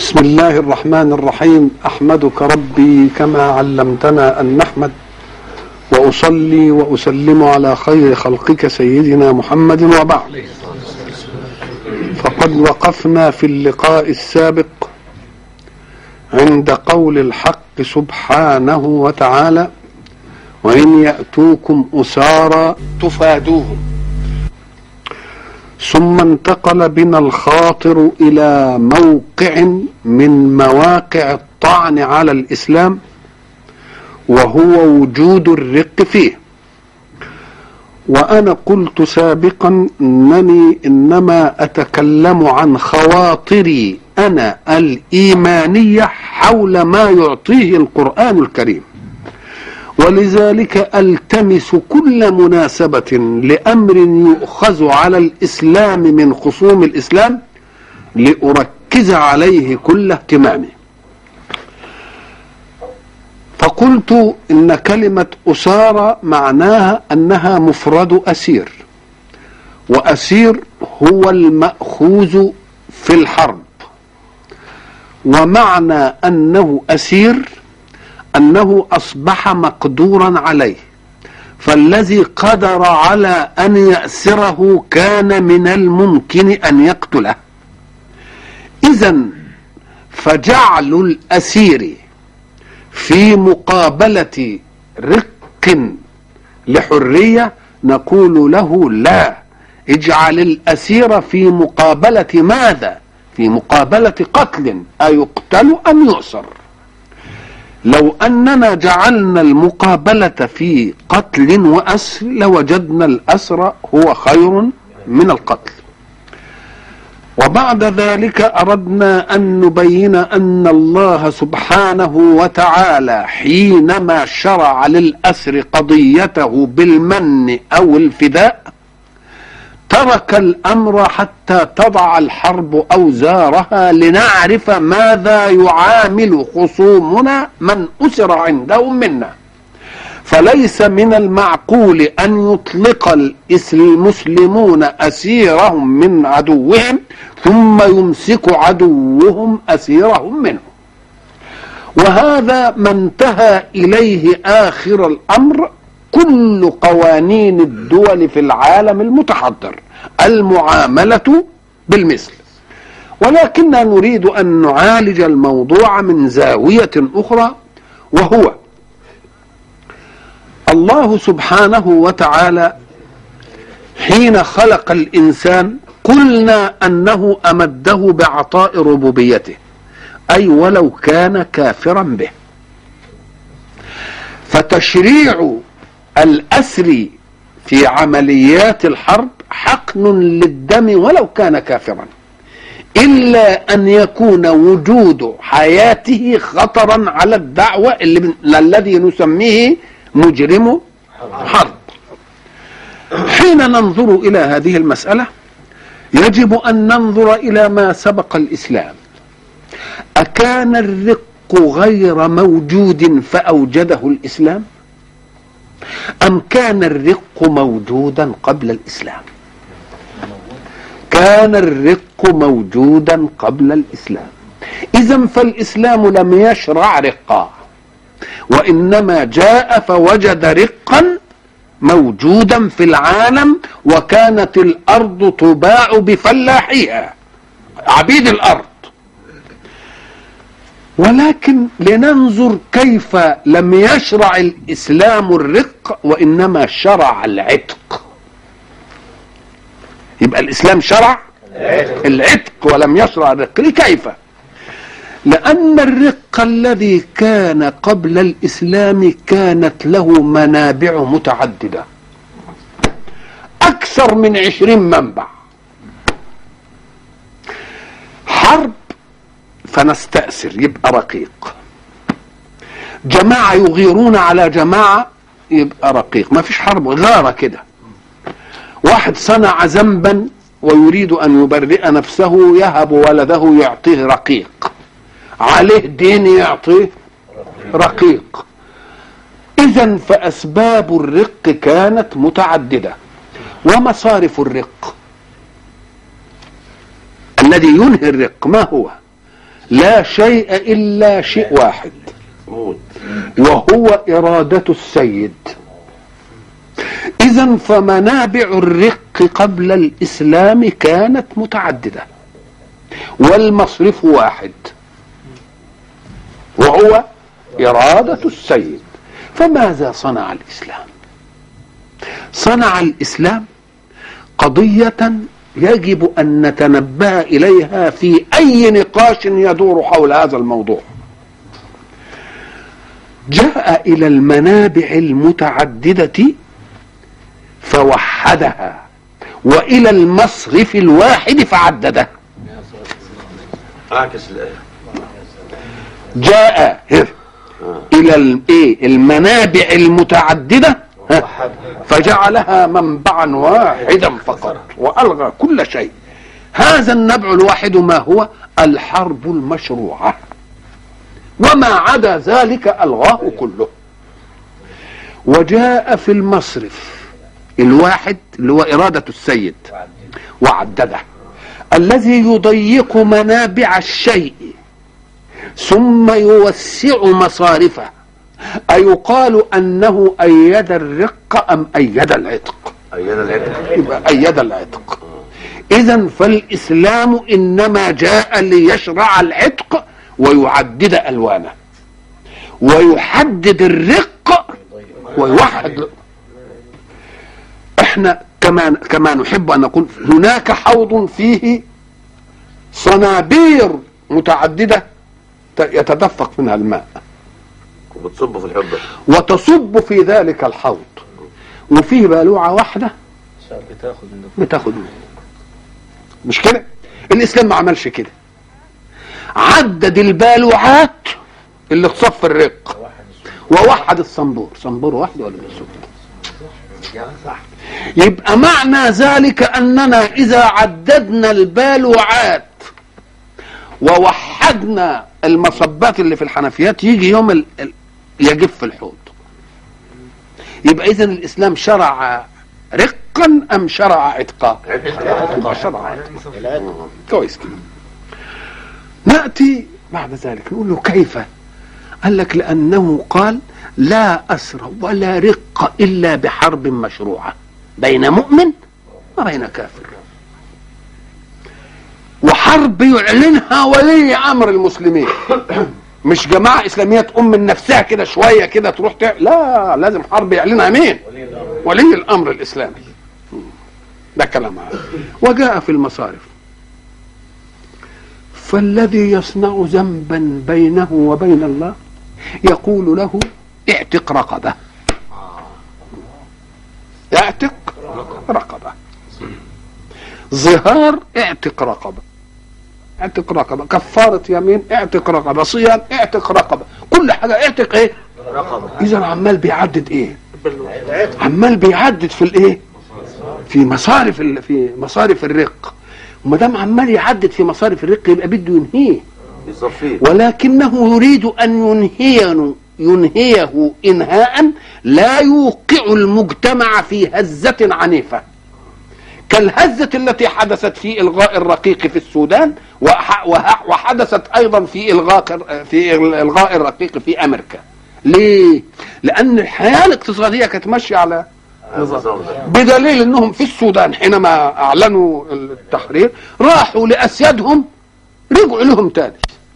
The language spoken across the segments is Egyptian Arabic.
بسم الله الرحمن الرحيم احمدك ربي كما علمتنا ان نحمد واصلي واسلم على خير خلقك سيدنا محمد وبعد فقد وقفنا في اللقاء السابق عند قول الحق سبحانه وتعالى وان ياتوكم اسارى تفادوهم ثم انتقل بنا الخاطر الى موقع من مواقع الطعن على الاسلام وهو وجود الرق فيه وانا قلت سابقا انني انما اتكلم عن خواطري انا الايمانيه حول ما يعطيه القران الكريم ولذلك التمس كل مناسبه لامر يؤخذ على الاسلام من خصوم الاسلام لاركز عليه كل اهتمامي فقلت ان كلمه اسارى معناها انها مفرد اسير واسير هو الماخوذ في الحرب ومعنى انه اسير انه اصبح مقدورا عليه فالذي قدر على ان ياسره كان من الممكن ان يقتله اذا فجعل الاسير في مقابله رق لحريه نقول له لا اجعل الاسير في مقابله ماذا في مقابله قتل ايقتل ام يؤسر لو اننا جعلنا المقابله في قتل واسر لوجدنا الاسر هو خير من القتل وبعد ذلك اردنا ان نبين ان الله سبحانه وتعالى حينما شرع للاسر قضيته بالمن او الفداء ترك الامر حتى تضع الحرب اوزارها لنعرف ماذا يعامل خصومنا من اسر عندهم منا فليس من المعقول ان يطلق المسلمون اسيرهم من عدوهم ثم يمسك عدوهم اسيرهم منهم وهذا ما انتهى اليه اخر الامر كل قوانين الدول في العالم المتحضر المعامله بالمثل ولكننا نريد ان نعالج الموضوع من زاويه اخرى وهو الله سبحانه وتعالى حين خلق الانسان قلنا انه امده بعطاء ربوبيته اي ولو كان كافرا به فتشريع الاسر في عمليات الحرب حقن للدم ولو كان كافرا الا ان يكون وجود حياته خطرا على الدعوه اللي الذي نسميه مجرم حرب حين ننظر الى هذه المساله يجب ان ننظر الى ما سبق الاسلام اكان الرق غير موجود فاوجده الاسلام ام كان الرق موجودا قبل الاسلام كان الرق موجودا قبل الاسلام اذا فالاسلام لم يشرع رقا وانما جاء فوجد رقا موجودا في العالم وكانت الارض تباع بفلاحيها عبيد الارض ولكن لننظر كيف لم يشرع الاسلام الرق وانما شرع العتق يبقى الاسلام شرع العتق ولم يشرع الرق كيف لأن الرق الذي كان قبل الإسلام كانت له منابع متعددة أكثر من عشرين منبع حرب فنستأسر يبقى رقيق جماعة يغيرون على جماعة يبقى رقيق ما فيش حرب غارة كده واحد صنع ذنبا ويريد أن يبرئ نفسه يهب ولده يعطيه رقيق عليه دين يعطيه رقيق اذا فاسباب الرق كانت متعدده ومصارف الرق الذي ينهي الرق ما هو لا شيء الا شيء واحد وهو اراده السيد اذا فمنابع الرق قبل الاسلام كانت متعدده والمصرف واحد وهو اراده السيد فماذا صنع الاسلام صنع الاسلام قضيه يجب ان نتنبه اليها في اي نقاش يدور حول هذا الموضوع جاء الى المنابع المتعدده فوحدها والى المصرف الواحد فعدده عاكس الايه جاء الى الايه المنابع المتعدده ها، فجعلها منبعا واحدا فقط والغى كل شيء هذا النبع الواحد ما هو الحرب المشروعه وما عدا ذلك الغاه كله وجاء في المصرف الواحد اللي هو اراده السيد وعدده الذي يضيق منابع الشيء ثم يوسع مصارفه أيقال أنه أيد الرق أم أيد العتق ايد العتق يبقى أيد العتق إذا فالإسلام إنما جاء ليشرع العتق ويعدد ألوانه ويحدد الرق ويوحد احنا كما كما نحب ان نقول هناك حوض فيه صنابير متعدده يتدفق منها الماء وبتصب في الحب وتصب في ذلك الحوض وفيه بالوعة واحدة بتاخد من بتاخد منه مش كده الإسلام ما عملش كده عدد البالوعات اللي تصف الرق ووحد الصنبور صنبور واحد ولا بالسوق صح يبقى معنى ذلك أننا إذا عددنا البالوعات ووحدنا المصبات اللي في الحنفيات يجي يوم ال... ال- يجف الحوض يبقى اذا الاسلام شرع رقا ام شرع عتقا يبقى شرع عتقا كويس كده ناتي بعد ذلك نقول له كيف قال لك لانه قال لا اسر ولا رق الا بحرب مشروعه بين مؤمن وبين كافر وحرب يعلنها ولي امر المسلمين مش جماعه اسلاميه تقوم من نفسها كده شويه كده تروح تع... لا لازم حرب يعلنها مين ولي الامر الاسلامي ده كلام عام. وجاء في المصارف فالذي يصنع ذنبا بينه وبين الله يقول له اعتق رقبه اعتق رقبه ظهار اعتق رقبه اعتق رقبه كفاره يمين اعتق رقبه صيام اعتق رقبه كل حاجه اعتق ايه رقبه اذا عمال بيعدد ايه عمال بيعدد في الايه في مصارف ال... في مصارف الرق وما دام عمال يعدد في مصارف الرق يبقى بده ينهيه يصفيه ولكنه يريد ان ينهيه ينهيه انهاء لا يوقع المجتمع في هزه عنيفه كالهزة التي حدثت في إلغاء الرقيق في السودان وح- وح- وحدثت أيضا في إلغاء في إلغاء الرقيق في أمريكا ليه؟ لأن الحياة الاقتصادية كانت ماشية على النظام ده بدليل أنهم في السودان حينما أعلنوا التحرير راحوا لأسيادهم رجعوا لهم تاني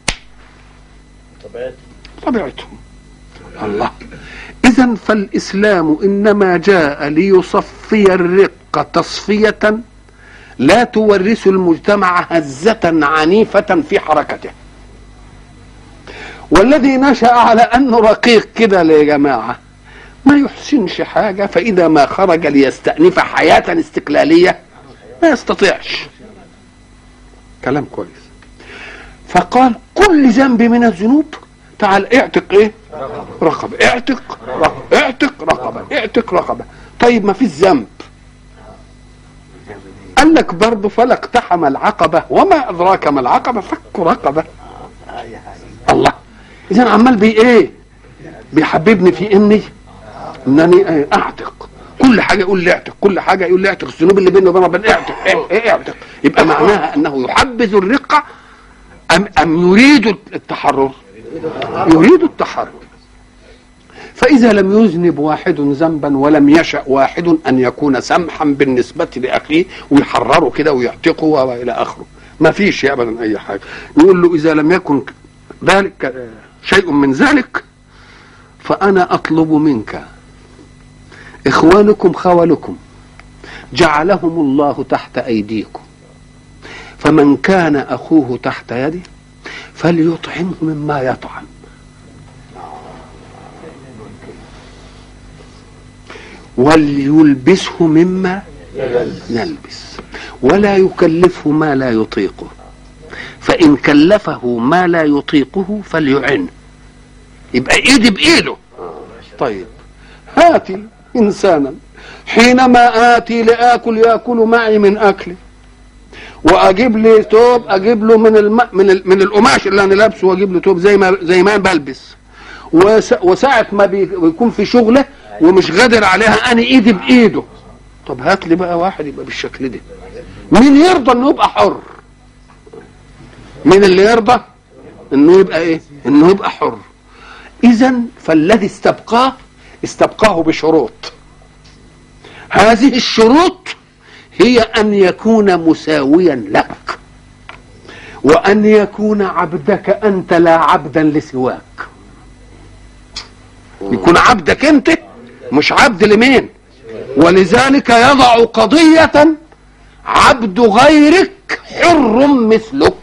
طبيعتهم الله إذا فالإسلام إنما جاء ليصفي الرق تصفية لا تورث المجتمع هزة عنيفة في حركته والذي نشأ على أنه رقيق كده يا جماعة ما يحسنش حاجة فإذا ما خرج ليستأنف حياة استقلالية ما يستطيعش كلام كويس فقال كل ذنب من الذنوب تعال اعتق ايه رقبة اعتق رقبة اعتق رقبة اعتق رقبة طيب ما في ذنب قال لك برضه فلا اقتحم العقبة وما أدراك ما العقبة فك رقبة الله إذا عمال بي إيه بيحببني في إني إنني إيه أعتق كل حاجة يقول لي اعتق كل حاجة يقول لي اعتق الذنوب اللي بيني وبين ربنا اعتق إيه إيه اعتق يبقى معناها أنه يحبذ الرقة أم, أم يريد التحرر يريد التحرر فإذا لم يذنب واحد ذنبا ولم يشأ واحد أن يكون سمحا بالنسبة لأخيه ويحرره كده ويعتقه وإلى آخره ما فيش أبدا أي حاجة يقول له إذا لم يكن ذلك شيء من ذلك فأنا أطلب منك إخوانكم خولكم جعلهم الله تحت أيديكم فمن كان أخوه تحت يده فليطعمه مما يطعم وليلبسه مما يلبس ولا يكلفه ما لا يطيقه فإن كلفه ما لا يطيقه فليعنه يبقى ايدي بايده طيب هاتي انسانا حينما اتي لاكل ياكل معي من اكلي واجيب لي توب اجيب له من الم... من ال... من القماش اللي انا لابسه واجيب له توب زي ما زي ما بلبس وس... وساعه ما بي... بيكون في شغله ومش قادر عليها انا ايدي بايده طب هات لي بقى واحد يبقى بالشكل ده مين يرضى انه يبقى حر مين اللي يرضى انه يبقى ايه انه يبقى حر اذا فالذي استبقاه استبقاه بشروط هذه الشروط هي ان يكون مساويا لك وان يكون عبدك انت لا عبدا لسواك يكون عبدك انت مش عبد لمين ولذلك يضع قضية عبد غيرك حر مثلك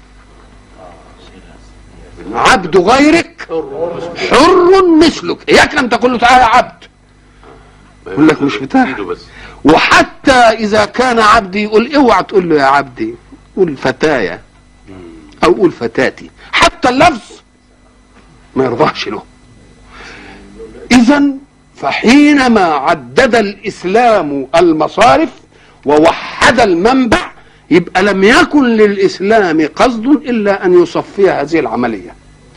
عبد غيرك حر مثلك اياك ان تقول له تعالى عبد يقول لك مش بتاعك ايده بس وحتى اذا كان عبدي يقول اوعى تقول له يا عبدي قول فتايا او قول فتاتي حتى اللفظ ما يرضاش له اذا فحينما عدد الاسلام المصارف ووحد المنبع يبقى لم يكن للاسلام قصد الا ان يصفي هذه العمليه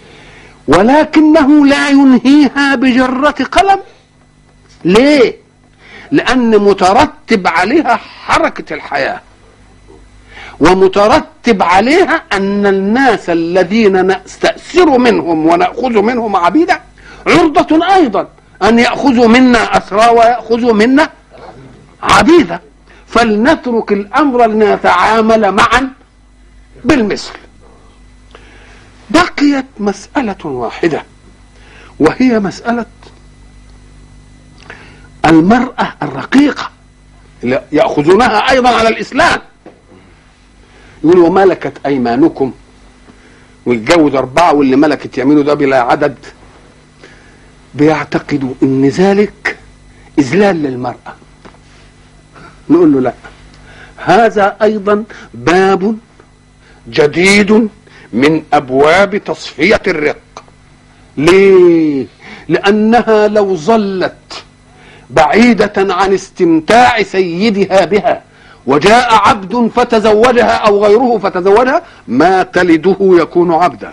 ولكنه لا ينهيها بجره قلم ليه لان مترتب عليها حركه الحياه ومترتب عليها ان الناس الذين نستأثر منهم ونأخذ منهم عبيدا عرضة ايضا ان يأخذوا منا اسرى ويأخذوا منا عبيدا فلنترك الامر لنتعامل معا بالمثل بقيت مسألة واحدة وهي مسألة المرأة الرقيقة اللي يأخذونها أيضا على الإسلام يقول وملكت أيمانكم ويتجوز أربعة واللي ملكت يمينه ده بلا عدد بيعتقدوا إن ذلك إذلال للمرأة نقول له لا هذا أيضا باب جديد من أبواب تصفية الرق ليه؟ لأنها لو ظلت بعيدة عن استمتاع سيدها بها وجاء عبد فتزوجها أو غيره فتزوجها ما تلده يكون عبدا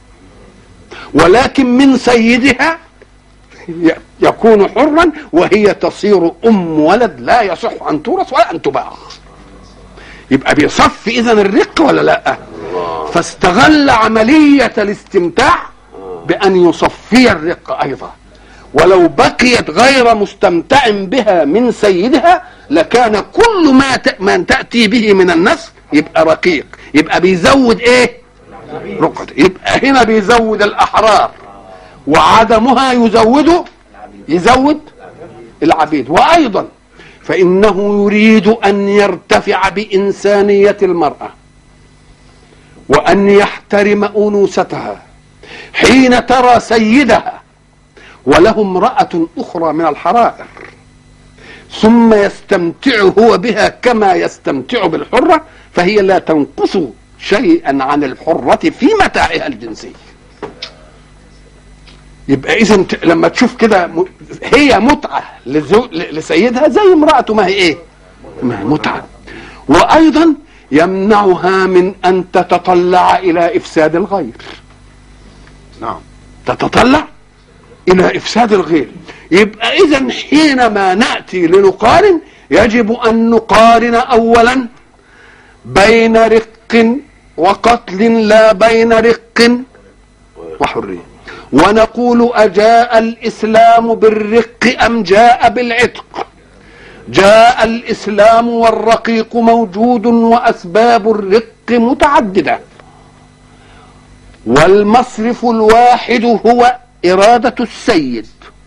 ولكن من سيدها يكون حرا وهي تصير أم ولد لا يصح أن تورث ولا أن تباع يبقى بيصفي إذا الرق ولا لا فاستغل عملية الاستمتاع بأن يصفي الرق أيضا ولو بقيت غير مستمتع بها من سيدها لكان كل ما ت... من تأتي به من النسل يبقى رقيق يبقى بيزود ايه رقد يبقى هنا بيزود الأحرار وعدمها يزود يزود العبيد وأيضا فإنه يريد أن يرتفع بإنسانية المرأة وأن يحترم أنوثتها حين ترى سيدها وله امرأة أخرى من الحرائر ثم يستمتع هو بها كما يستمتع بالحرة فهي لا تنقص شيئا عن الحرة في متاعها الجنسي يبقى إذا لما تشوف كده م- هي متعة لزو- ل- لسيدها زي امرأته ما هي إيه؟ ما هي متعة وأيضا يمنعها من أن تتطلع إلى إفساد الغير نعم تتطلع الى افساد الغير يبقى اذا حينما ناتي لنقارن يجب ان نقارن اولا بين رق وقتل لا بين رق وحرية ونقول أجاء الإسلام بالرق أم جاء بالعتق جاء الإسلام والرقيق موجود وأسباب الرق متعددة والمصرف الواحد هو إرادة السيد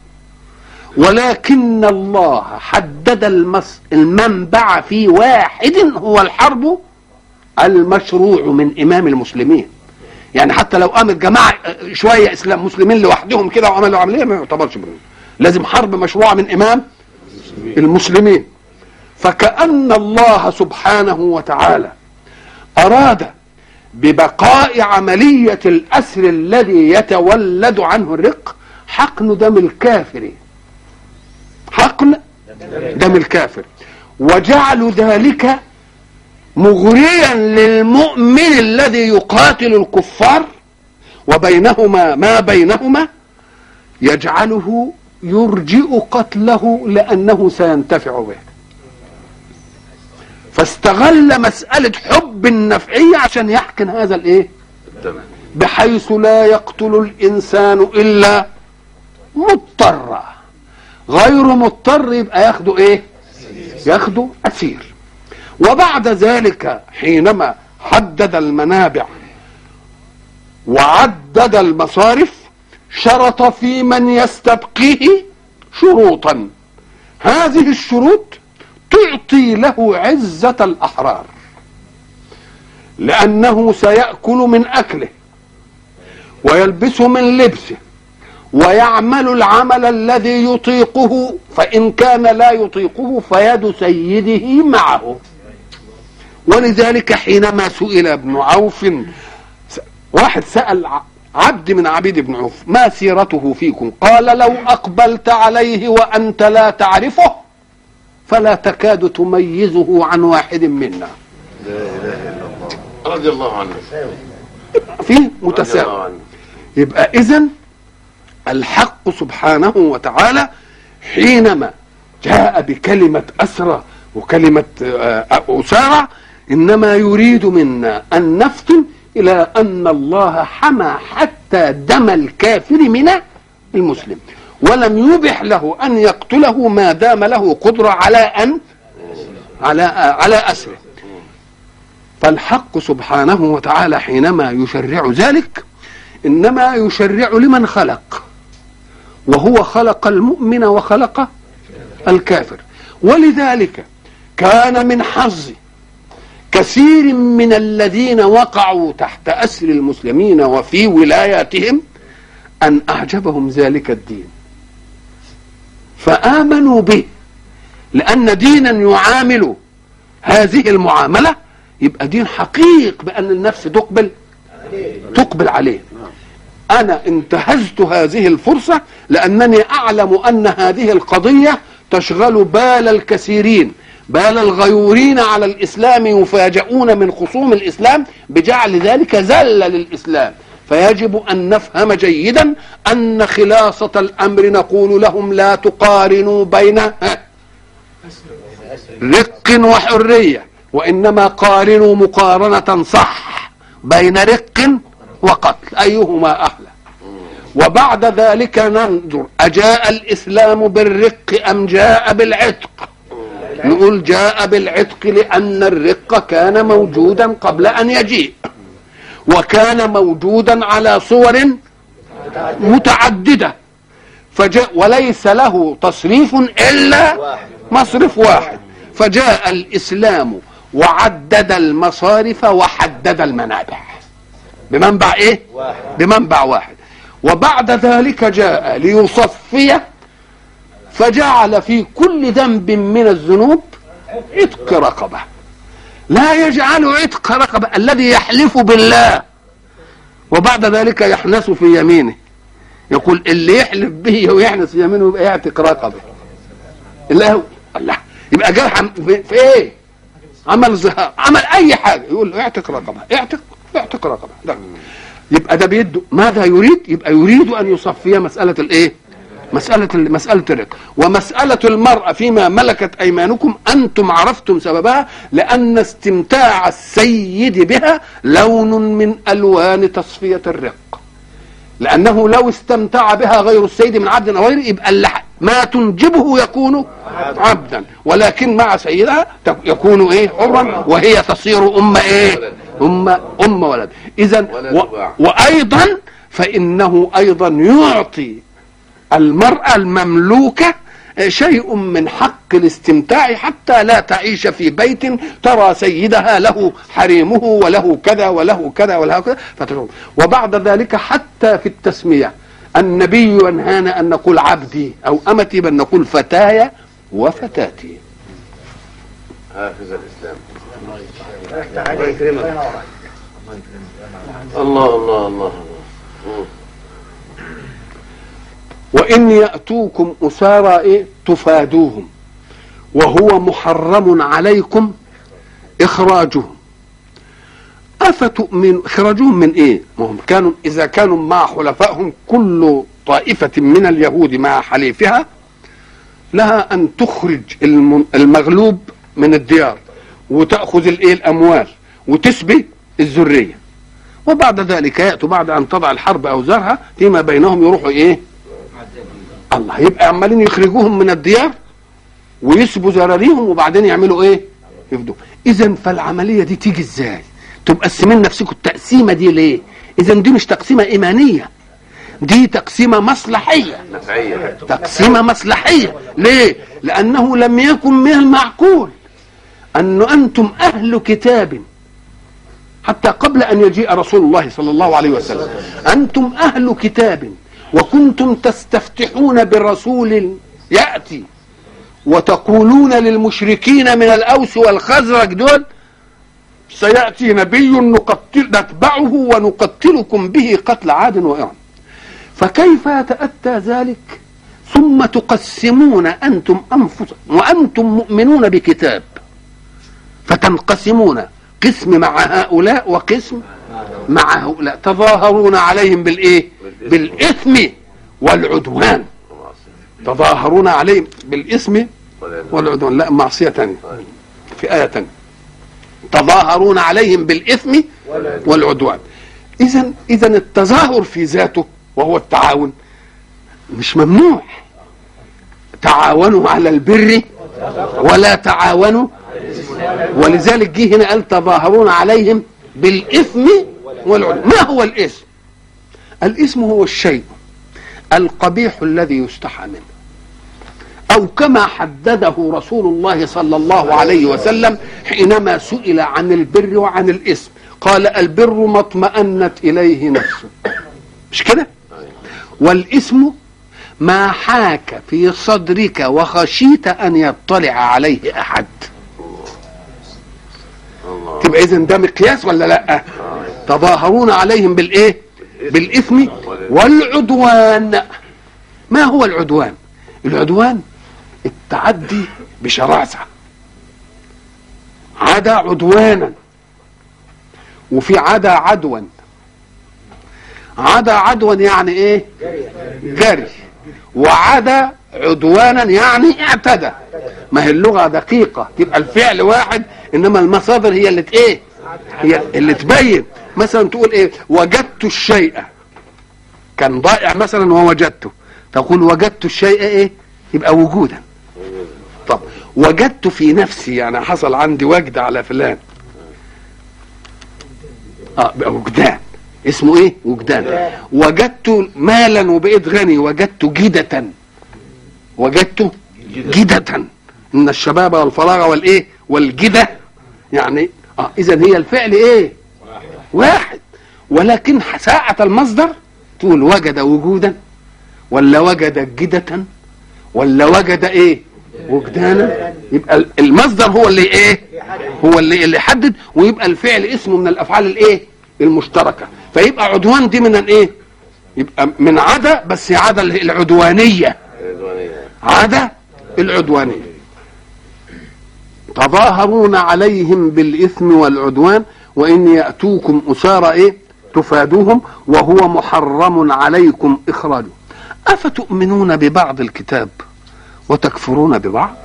ولكن الله حدد المص... المنبع في واحد هو الحرب المشروع من إمام المسلمين يعني حتى لو قامت جماعة شوية إسلام مسلمين لوحدهم كده وعملوا عملية ما يعتبرش منهم لازم حرب مشروعة من إمام المسلمين فكأن الله سبحانه وتعالى أراد ببقاء عملية الأسر الذي يتولد عنه الرق حقن دم الكافر حقن دم الكافر وجعل ذلك مغريا للمؤمن الذي يقاتل الكفار وبينهما ما بينهما يجعله يرجئ قتله لأنه سينتفع به فاستغل مسألة حب النفعية عشان يحقن هذا الايه بحيث لا يقتل الإنسان إلا مضطرا غير مضطر يبقى ياخده ايه ياخده أسير وبعد ذلك حينما حدد المنابع وعدد المصارف شرط في من يستبقيه شروطا هذه الشروط تعطي له عزة الأحرار لأنه سيأكل من أكله ويلبس من لبسه ويعمل العمل الذي يطيقه فإن كان لا يطيقه فيد سيده معه ولذلك حينما سئل ابن عوف واحد سأل عبد من عبيد بن عوف ما سيرته فيكم قال لو أقبلت عليه وأنت لا تعرفه فلا تكاد تميزه عن واحد منا رضي الله عنه في رضي الله متساوي عنه يبقى إذا الحق سبحانه وتعالى حينما جاء بكلمة أسرى وكلمة آه، أسارى إنما يريد منا أن نفطن إلى أن الله حمى حتى دم الكافر من المسلم ولم يبح له أن يقتله ما دام له قدرة على أن على على أسره فالحق سبحانه وتعالى حينما يشرع ذلك إنما يشرع لمن خلق وهو خلق المؤمن وخلق الكافر ولذلك كان من حظ كثير من الذين وقعوا تحت أسر المسلمين وفي ولاياتهم أن أعجبهم ذلك الدين فآمنوا به لأن دينا يعامل هذه المعاملة يبقى دين حقيق بأن النفس تقبل تقبل عليه أنا انتهزت هذه الفرصة لأنني أعلم أن هذه القضية تشغل بال الكثيرين بال الغيورين على الإسلام يفاجؤون من خصوم الإسلام بجعل ذلك زلة للإسلام فيجب أن نفهم جيدا أن خلاصة الأمر نقول لهم لا تقارنوا بين ها، رق وحرية وإنما قارنوا مقارنة صح بين رق وقتل أيهما أحلى وبعد ذلك ننظر أجاء الإسلام بالرق أم جاء بالعتق نقول جاء بالعتق لأن الرق كان موجودا قبل أن يجيء وكان موجودا على صور متعددة فجاء وليس له تصريف إلا مصرف واحد فجاء الإسلام وعدد المصارف وحدد المنابع بمنبع ايه بمنبع واحد وبعد ذلك جاء ليصفي فجعل في كل ذنب من الذنوب عتق رقبه لا يجعل عتق رقبه الذي يحلف بالله وبعد ذلك يحنس في يمينه يقول اللي يحلف به ويحنس في يمينه يبقى يعتق رقبه الله الله يبقى جرح في, في ايه عمل ظهار عمل اي حاجه يقول له اعتق رقبه اعتق اعتق رقبه ده. يبقى ده بيده ماذا يريد يبقى يريد ان يصفي مساله الايه مسألة مسألة الرق ومسألة المرأة فيما ملكت أيمانكم أنتم عرفتم سببها لأن استمتاع السيد بها لون من ألوان تصفية الرق لأنه لو استمتع بها غير السيد من عبد أو غيره يبقى اللح ما تنجبه يكون عبدا ولكن مع سيدها تك- يكون ايه حرا وهي تصير ام ايه ام ام ولد اذا ولا و تباع. وايضا فانه ايضا يعطي المراه المملوكه شيء من حق الاستمتاع حتى لا تعيش في بيت ترى سيدها له حريمه وله كذا وله كذا وله كذا فتشعر وبعد ذلك حتى في التسميه النبي ينهانا ان نقول عبدي او امتي بل نقول فتاي وفتاتي حافظ الاسلام الله الله الله الله وإن يأتوكم أسارى إيه تفادوهم وهو محرم عليكم إخراجهم أفتؤمن إخراجهم من إيه؟ ما هم كانوا إذا كانوا مع حلفائهم كل طائفة من اليهود مع حليفها لها أن تخرج الم- المغلوب من الديار وتأخذ الإيه الأموال وتسبي الذرية وبعد ذلك يأتوا بعد أن تضع الحرب أوزارها فيما بينهم يروحوا إيه؟ الله يبقى عمالين يخرجوهم من الديار ويسبوا ذراريهم وبعدين يعملوا ايه يفدوا اذا فالعمليه دي تيجي ازاي تبقى قسمين نفسكم التقسيمه دي ليه اذا دي مش تقسيمه ايمانيه دي تقسيمه مصلحيه نفعية تقسيمه مصلحيه ليه لانه لم يكن من المعقول ان انتم اهل كتاب حتى قبل ان يجيء رسول الله صلى الله عليه وسلم انتم اهل كتاب وكنتم تستفتحون برسول ياتي وتقولون للمشركين من الاوس والخزرج دول سياتي نبي نقتل نتبعه ونقتلكم به قتل عاد وإرم فكيف يتاتى ذلك ثم تقسمون انتم انفسكم وانتم مؤمنون بكتاب فتنقسمون قسم مع هؤلاء وقسم مع هؤلاء تظاهرون عليهم بالايه بالاثم والعدوان تظاهرون عليهم بالاثم والعدوان لا معصيه ثانيه في ايه ثانيه تظاهرون عليهم بالاثم والعدوان اذا اذا التظاهر في ذاته وهو التعاون مش ممنوع تعاونوا على البر ولا تعاونوا ولذلك جه هنا قال تظاهرون عليهم بالاثم والعدوان ما هو الاثم الاثم هو الشيء القبيح الذي يستحى منه او كما حدده رسول الله صلى الله عليه وسلم حينما سئل عن البر وعن الاثم قال البر ما اطمأنت اليه نفسه مش كده والاثم ما حاك في صدرك وخشيت ان يطلع عليه احد تبقى اذا ده مقياس ولا لا تظاهرون عليهم بالايه بالاثم والعدوان ما هو العدوان العدوان التعدي بشراسة عدا عدوانا وفي عدا عدوا عدا عدوا يعني ايه جري وعدا عدوانا يعني اعتدى ما هي اللغة دقيقة تبقى الفعل واحد انما المصادر هي اللي ت- ايه هي اللي تبين مثلا تقول ايه وجدت الشيء كان ضائع مثلا ووجدته تقول وجدت الشيء ايه يبقى وجودا طب وجدت في نفسي يعني حصل عندي وجد على فلان اه بقى وجدان اسمه ايه وجدان وجدت مالا وبقيت غني وجدت جدة وجدت جدة ان الشباب والفراغ والايه والجدة يعني اه اذا هي الفعل ايه واحد ولكن ساعة المصدر تقول وجد وجودا ولا وجد جدة ولا وجد ايه وجدانا يبقى المصدر هو اللي ايه هو اللي اللي يحدد ويبقى الفعل اسمه من الافعال الايه المشتركه فيبقى عدوان دي من الايه يبقى من عدا بس عدا العدوانيه عدا العدوانيه تظاهرون عليهم بالاثم والعدوان وان ياتوكم اسارى ايه تفادوهم وهو محرم عليكم اخراجهم أفتؤمنون ببعض الكتاب وتكفرون ببعض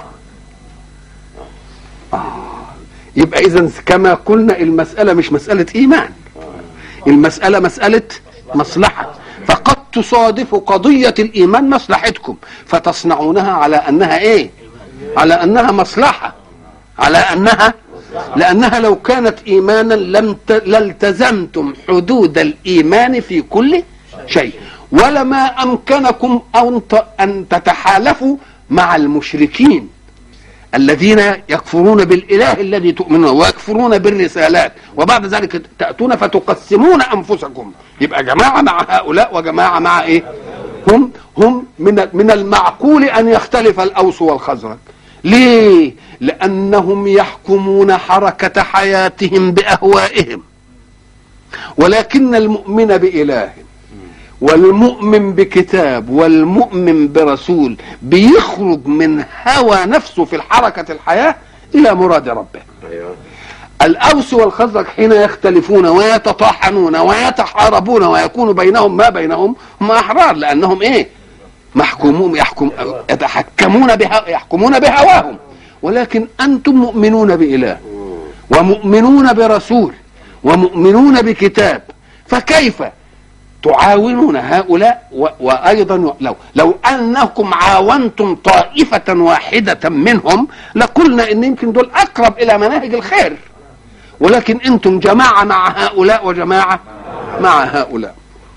آه. يبقى إذا كما قلنا المسألة مش مسألة إيمان المسألة مسألة مصلحة فقد تصادف قضية الإيمان مصلحتكم فتصنعونها على أنها إيه على أنها مصلحة على أنها لأنها لو كانت إيمانا لم ت... لالتزمتم حدود الإيمان في كل شيء ولما أمكنكم أن ت... أن تتحالفوا مع المشركين الذين يكفرون بالإله الذي تؤمنون ويكفرون بالرسالات وبعد ذلك تأتون فتقسمون أنفسكم يبقى جماعة مع هؤلاء وجماعة مع إيه هم هم من من المعقول أن يختلف الأوس والخزرج ليه لأنهم يحكمون حركة حياتهم بأهوائهم ولكن المؤمن بإله والمؤمن بكتاب والمؤمن برسول بيخرج من هوى نفسه في الحركة الحياة إلى مراد ربه ايوه الأوس والخزرج حين يختلفون ويتطاحنون ويتحاربون ويكون بينهم ما بينهم هم أحرار لأنهم إيه محكومون يحكم يتحكمون بها يحكمون بهواهم ولكن أنتم مؤمنون بإله ومؤمنون برسول ومؤمنون بكتاب فكيف تعاونون هؤلاء و... وايضا لو لو انكم عاونتم طائفه واحده منهم لقلنا ان يمكن دول اقرب الى مناهج الخير ولكن انتم جماعه مع هؤلاء وجماعه مع هؤلاء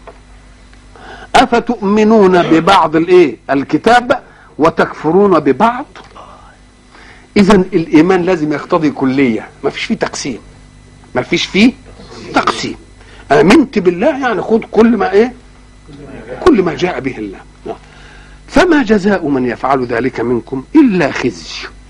افتؤمنون ببعض الايه الكتاب وتكفرون ببعض اذا الايمان لازم يقتضي كليه ما فيش فيه تقسيم ما فيش فيه تقسيم امنت بالله يعني خذ كل ما ايه كل ما جاء به الله نعم. فما جزاء من يفعل ذلك منكم الا خزي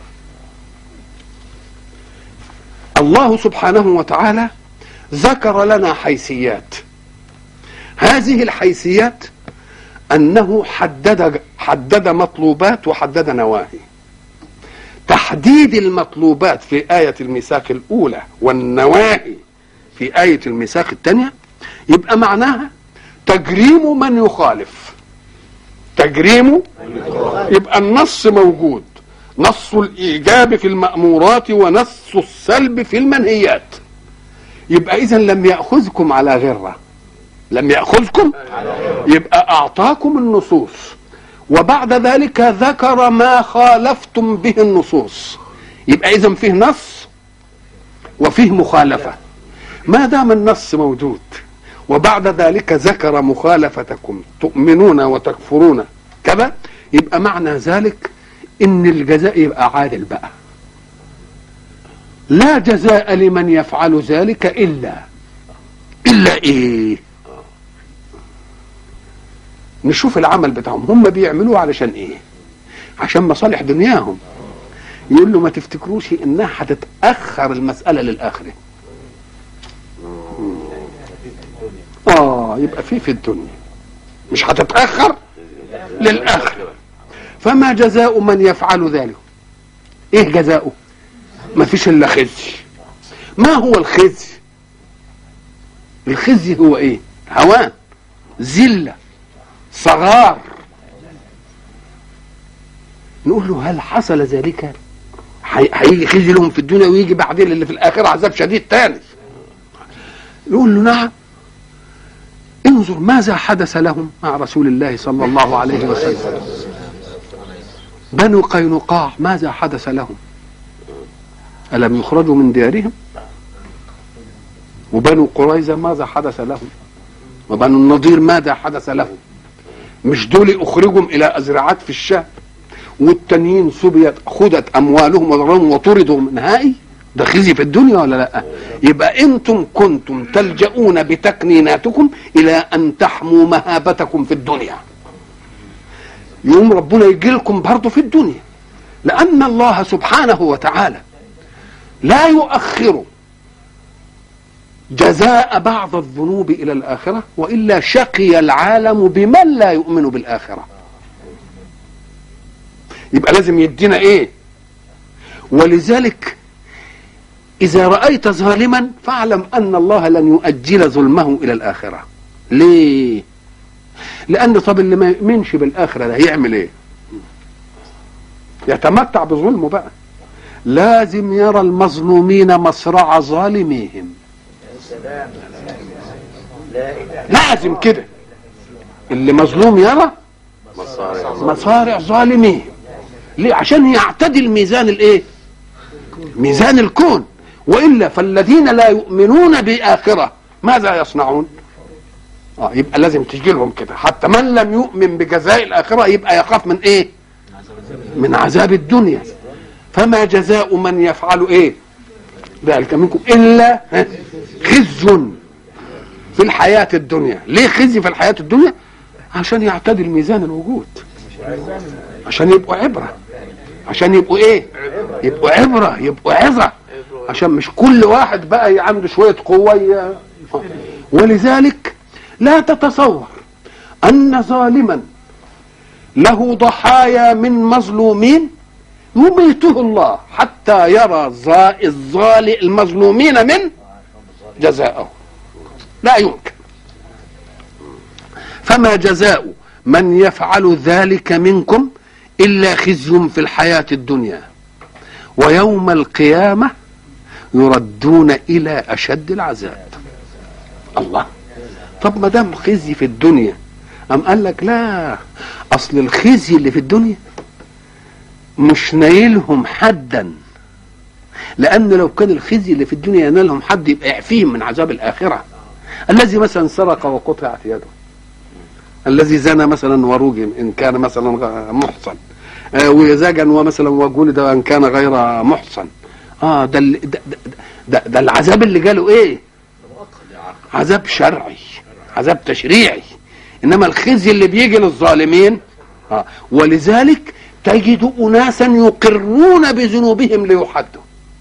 الله سبحانه وتعالى ذكر لنا حيثيات هذه الحيثيات انه حدد حدد مطلوبات وحدد نواهي تحديد المطلوبات في آية الميثاق الأولى والنواهي في آية الميثاق الثانية يبقى معناها تجريم من يخالف تجريم يبقى النص موجود نص الإيجاب في المأمورات ونص السلب في المنهيات يبقى إذا لم يأخذكم على غرة لم يأخذكم يبقى أعطاكم النصوص وبعد ذلك ذكر ما خالفتم به النصوص يبقى إذا فيه نص وفيه مخالفة ما دام النص موجود وبعد ذلك ذكر مخالفتكم تؤمنون وتكفرون كذا يبقى معنى ذلك ان الجزاء يبقى عادل بقى لا جزاء لمن يفعل ذلك الا الا ايه نشوف العمل بتاعهم هم بيعملوه علشان ايه عشان مصالح دنياهم يقول له ما تفتكروش انها هتتاخر المساله للاخره اه يبقى في في الدنيا مش هتتاخر للاخره فما جزاء من يفعل ذلك ايه جزاؤه ما فيش الا خزي ما هو الخزي الخزي هو ايه هوان ذله صغار نقول له هل حصل ذلك هي- هيجي خزي لهم في الدنيا ويجي بعدين اللي في الاخره عذاب شديد تاني يقول له نعم انظر ماذا حدث لهم مع رسول الله صلى الله عليه وسلم بنو قينقاع ماذا حدث لهم ألم يخرجوا من ديارهم وبنو قريظة ماذا حدث لهم وبنو النضير ماذا حدث لهم مش دول أخرجهم إلى أزرعات في الشام والتانيين سبيت خدت أموالهم وضرهم وطردوا نهائي ده خزي في الدنيا ولا لا يبقى انتم كنتم تلجؤون بتكنيناتكم الى ان تحموا مهابتكم في الدنيا يوم ربنا يجي لكم برضه في الدنيا لان الله سبحانه وتعالى لا يؤخر جزاء بعض الذنوب الى الاخره والا شقي العالم بمن لا يؤمن بالاخره يبقى لازم يدينا ايه ولذلك إذا رأيت ظالما فاعلم أن الله لن يؤجل ظلمه إلى الآخرة ليه؟ لان طب اللي ما يؤمنش بالاخره ده هيعمل ايه يتمتع بظلمه بقى لازم يرى المظلومين مصرع ظالميهم لازم كده اللي مظلوم يرى مصارع مصارع ظالمين ليه عشان يعتدل ميزان الايه ميزان الكون والا فالذين لا يؤمنون باخره ماذا يصنعون اه يبقى لازم تجي لهم كده حتى من لم يؤمن بجزاء الاخره يبقى يخاف من ايه من عذاب الدنيا فما جزاء من يفعل ايه ذلك منكم الا ها، خزي في الحياه الدنيا ليه خزي في الحياه الدنيا عشان يعتدل ميزان الوجود عشان يبقوا عبره عشان يبقوا ايه يبقوا عبره يبقوا عظه عشان مش كل واحد بقى عنده شويه قوه ي- ولذلك لا تتصور ان ظالما له ضحايا من مظلومين يميته الله حتى يرى ظا- الظال المظلومين من جزاءه لا يمكن فما جزاء من يفعل ذلك منكم الا خزي في الحياه الدنيا ويوم القيامه يردون الى اشد العذاب الله طب ما دام خزي في الدنيا أم قال لك لا أصل الخزي اللي في الدنيا مش نايلهم حدا لأن لو كان الخزي اللي في الدنيا ينالهم حد يبقى يعفيهم من عذاب الآخرة الذي مثلا سرق وقطعت يده الذي زنى مثلا ورجم إن كان مثلا غ- محصن آه، وزجن ومثلا وجلد وإن كان غير محصن اه ده, ال- ده, ده, ده, ده العذاب اللي جاله ايه عذاب شرعي عذاب تشريعي انما الخزي اللي بيجي للظالمين آه. ولذلك تجد اناسا يقرون بذنوبهم ليحدوا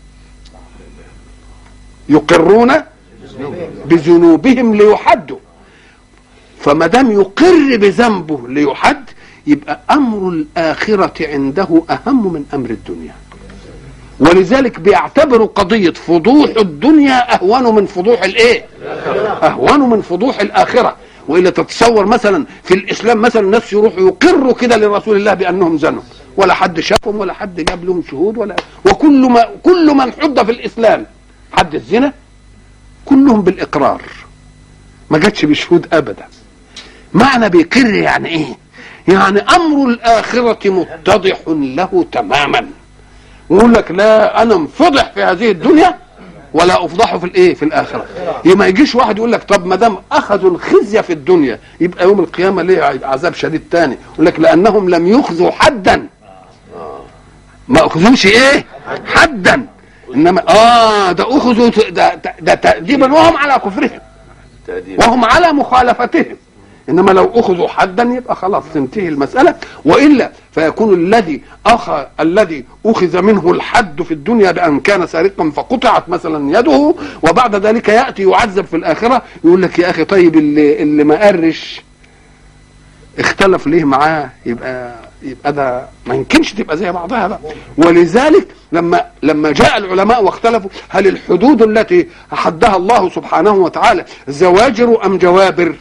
يقرون بذنوبهم ليحدوا فما دام يقر بذنبه ليحد يبقى امر الاخره عنده اهم من امر الدنيا ولذلك بيعتبروا قضيه فضوح الدنيا اهون من فضوح الايه اهون من فضوح الاخره والا تتصور مثلا في الاسلام مثلا الناس يروحوا يقروا كده لرسول الله بانهم زنوا ولا حد شافهم ولا حد جاب لهم شهود ولا وكل ما كل من حد في الاسلام حد الزنا كلهم بالاقرار ما جاتش بشهود ابدا معنى بيقر يعني ايه يعني امر الاخره متضح له تماما ويقول لك لا انا انفضح في هذه الدنيا ولا افضحه في الايه في الاخره يبقى ما يجيش واحد يقول لك طب ما دام اخذوا الخزي في الدنيا يبقى يوم القيامه ليه عذاب شديد تاني يقول لك لانهم لم يخذوا حدا ما اخذوش ايه حدا انما اه ده اخذوا ت- ده, ده, ده تاديبا وهم على كفرهم تأديب وهم على مخالفتهم انما لو اخذوا حدا يبقى خلاص تنتهي المساله والا فيكون الذي اخ الذي اخذ منه الحد في الدنيا بان كان سارقا فقطعت مثلا يده وبعد ذلك ياتي يعذب في الاخره يقول لك يا اخي طيب اللي اللي ما قرش اختلف ليه معاه يبقى يبقى ده ما يمكنش تبقى زي بعضها بقى ولذلك لما لما جاء العلماء واختلفوا هل الحدود التي حدها الله سبحانه وتعالى زواجر ام جوابر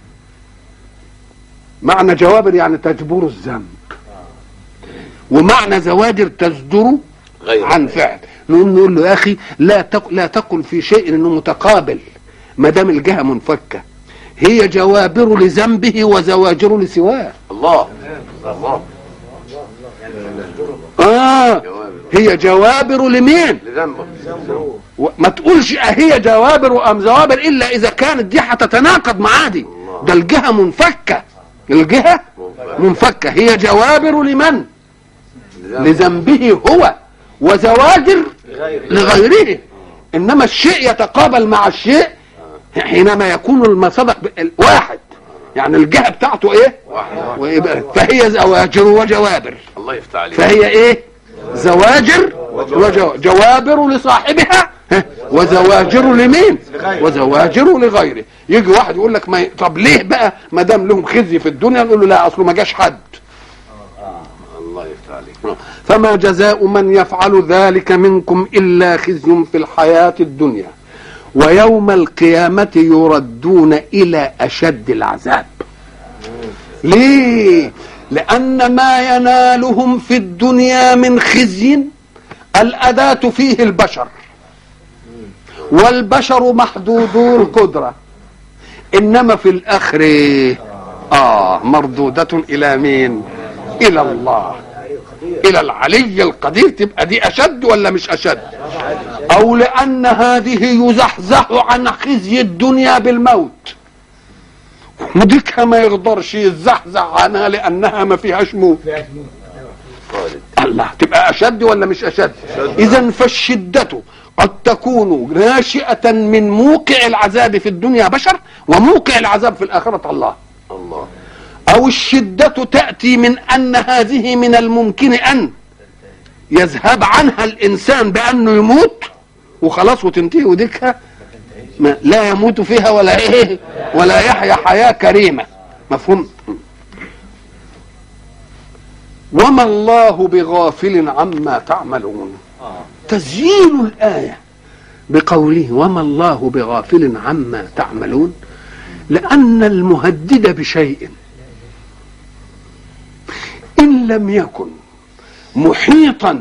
معنى جوابر يعني تجبر الذنب ومعنى زواجر تصدر غير عن فعل نقوم نقول له يا اخي لا تق... لا تقل في شيء انه متقابل ما دام الجهه منفكه هي جوابر لذنبه وزواجر لسواه الله الله اه جواب هي جوابر لمين لذنبه و- ما تقولش هي جوابر ام زوابر الا اذا كانت دي هتتناقض معاه دي ده الجهه منفكه الجهه منفكه هي جوابر لمن لذنبه هو وزواجر لغيره انما الشيء يتقابل مع الشيء حينما يكون المصدق ب- واحد يعني الجهه بتاعته ايه ويبقى فهي زواجر وجوابر الله يفتح عليك فهي ايه زواجر وجو- جوابر لصاحبها ها، وزواجر لمين وزواجر لغيره يجي واحد يقول لك ما ي... طب ليه بقى ما دام لهم خزي في الدنيا نقول له لا اصله ما جاش حد الله يفتح عليك فما جزاء من يفعل ذلك منكم الا خزي في الحياه الدنيا ويوم القيامه يردون الى اشد العذاب ليه لان ما ينالهم في الدنيا من خزي الاداه فيه البشر والبشر محدودو القدره انما في الاخر اه مردوده الى مين الى الله الى العلي القدير تبقى دي اشد ولا مش اشد او لان هذه يزحزح عن خزي الدنيا بالموت وديكها ما يقدرش يتزحزح عنها لانها ما فيهاش موت الله تبقى اشد ولا مش اشد اذا فالشده قد تكون ناشئه من موقع العذاب في الدنيا بشر وموقع العذاب في الاخره الله الله او الشده تاتي من ان هذه من الممكن ان يذهب عنها الانسان بانه يموت وخلاص وتنتهي وديكها ما لا يموت فيها ولا ايه ولا يحيا حياه كريمه مفهوم وما الله بغافل عما تعملون تسجيل الايه بقوله وما الله بغافل عما تعملون لان المهدد بشيء ان لم يكن محيطا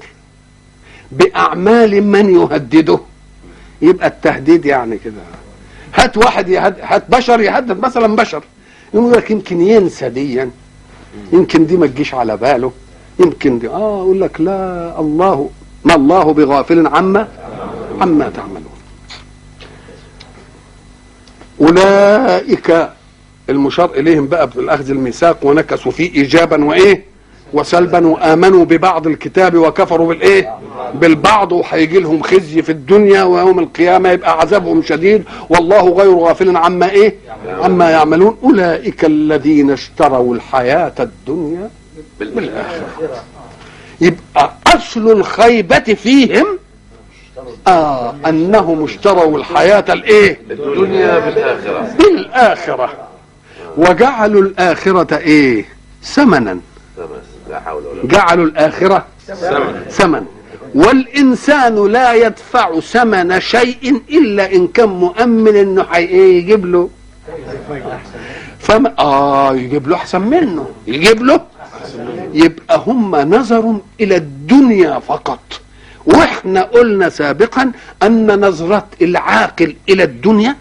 باعمال من يهدده يبقى التهديد يعني كده هات واحد يهد هات بشر يهدد مثلا بشر يقول لك يمكن ينسى ديا يمكن دي ما تجيش على باله يمكن دي اه يقول لك لا الله ما الله بغافل عما عما تعملون اولئك المشار اليهم بقى بالاخذ الميثاق ونكثوا فيه ايجابا وايه وسلبا وامنوا ببعض الكتاب وكفروا بالايه بالبعض وهيجي لهم خزي في الدنيا ويوم القيامه يبقى عذابهم شديد والله غير غافل عما ايه عما يعملون اولئك الذين اشتروا الحياه الدنيا بالاخره يبقى اصل الخيبه فيهم آه انهم اشتروا الحياه الايه الدنيا بالاخره بالاخره وجعلوا الاخره ايه ثمنا بس لا حول ولا جعلوا الاخره ثمن ثمن والانسان لا يدفع ثمن شيء الا ان كان مؤمن انه حي إيه يجيب له فما اه يجيب له احسن منه يجيب له يبقى هم نظروا الى الدنيا فقط واحنا قلنا سابقا ان نظرة العاقل الى الدنيا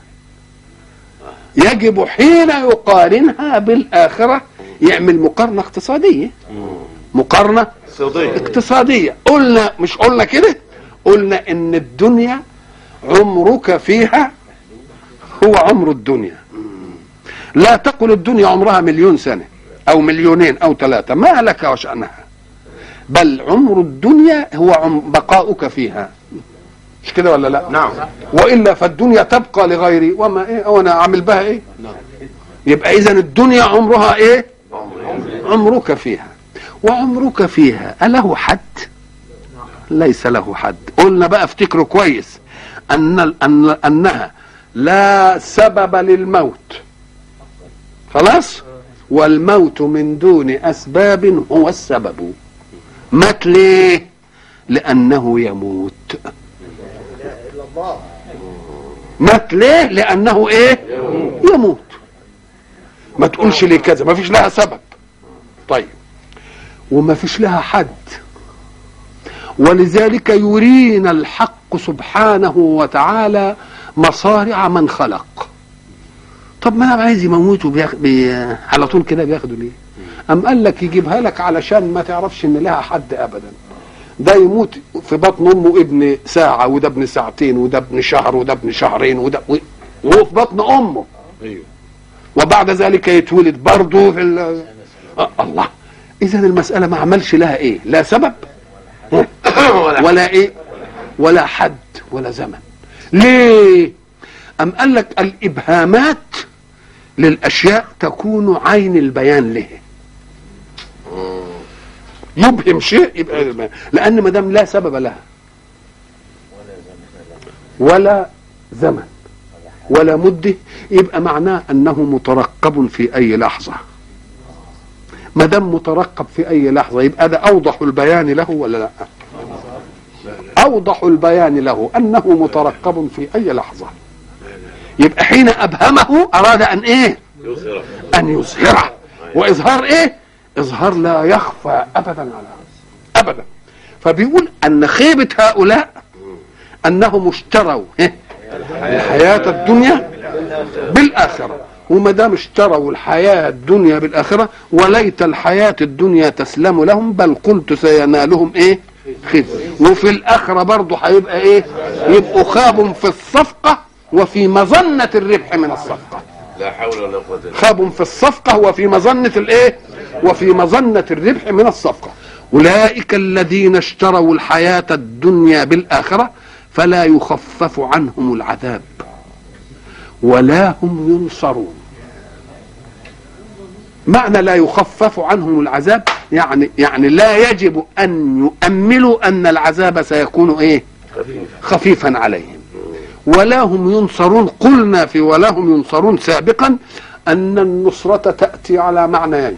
يجب حين يقارنها بالاخره يعمل مقارنه اقتصاديه مقارنه صديق اقتصادية قلنا مش قلنا كده قلنا ان الدنيا عمرك فيها هو عمر الدنيا لا تقل الدنيا عمرها مليون سنة او مليونين او ثلاثة ما لك وشأنها بل عمر الدنيا هو عم بقاؤك فيها مش كده ولا لا نعم والا فالدنيا تبقى لغيري وما ايه وانا اعمل بها ايه يبقى اذا الدنيا عمرها ايه عمرك فيها وعمرك فيها أله حد ليس له حد قلنا بقى افتكروا كويس أن أن أنها لا سبب للموت خلاص والموت من دون أسباب هو السبب مات ليه لأنه يموت مات ليه لأنه إيه يموت ما تقولش ليه كذا ما فيش لها سبب طيب وما فيش لها حد ولذلك يرينا الحق سبحانه وتعالى مصارع من خلق طب ما انا عايز يموته بياخ... بي... على طول كده بياخده ليه ام قال لك يجيبها لك علشان ما تعرفش ان لها حد ابدا ده يموت في بطن امه ابن ساعه وده ابن ساعتين وده ابن شهر وده ابن شهرين وده وهو في بطن امه ايوه وبعد ذلك يتولد برضه في ال... آه الله اذا المساله ما عملش لها ايه لا سبب ولا ولا ايه ولا حد ولا زمن ليه ام قال لك الابهامات للاشياء تكون عين البيان له يبهم شيء يبقى لان ما دام لا سبب لها ولا زمن ولا مده يبقى معناه انه مترقب في اي لحظه ما دام مترقب في اي لحظه يبقى ده اوضح البيان له ولا لا اوضح البيان له انه مترقب في اي لحظه يبقى حين ابهمه اراد ان ايه يظهر ان يظهره واظهار ايه اظهار لا يخفى ابدا على ابدا فبيقول ان خيبه هؤلاء انهم اشتروا إيه؟ الحياه الدنيا بالاخره وما دام اشتروا الحياه الدنيا بالاخره وليت الحياه الدنيا تسلم لهم بل قلت سينالهم ايه خزي وفي الاخره برضه هيبقى ايه يبقوا خابوا في الصفقه وفي مظنه الربح من الصفقه لا حول ولا قوة إلا خاب في الصفقة وفي مظنة الايه وفي مظنة الربح من الصفقة أولئك الذين اشتروا الحياة الدنيا بالآخرة فلا يخفف عنهم العذاب ولا هم ينصرون معنى لا يخفف عنهم العذاب يعني يعني لا يجب أن يؤملوا أن العذاب سيكون إيه خفيف خفيفا عليهم ولا هم ينصرون قلنا في ولا هم ينصرون سابقا أن النصرة تأتي على معنيين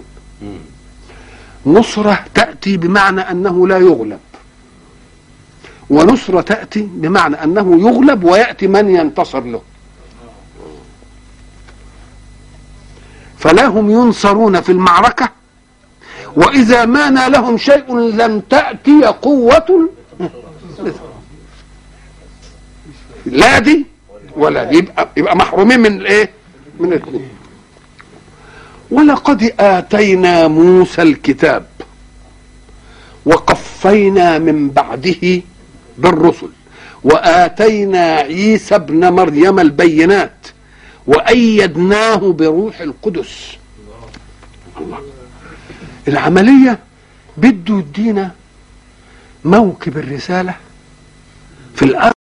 نصرة تأتي بمعنى أنه لا يغلب ونصرة تأتي بمعنى أنه يغلب ويأتي من ينتصر له فلا هم ينصرون في المعركة وإذا ما نالهم شيء لم تأتي قوة لا دي ولا دي يبقى, يبقى محرومين من الايه من الاثنين ولقد اتينا موسى الكتاب وقفينا من بعده بالرسل واتينا عيسى ابن مريم البينات وايدناه بروح القدس الله العمليه بده يدينا موكب الرساله في الارض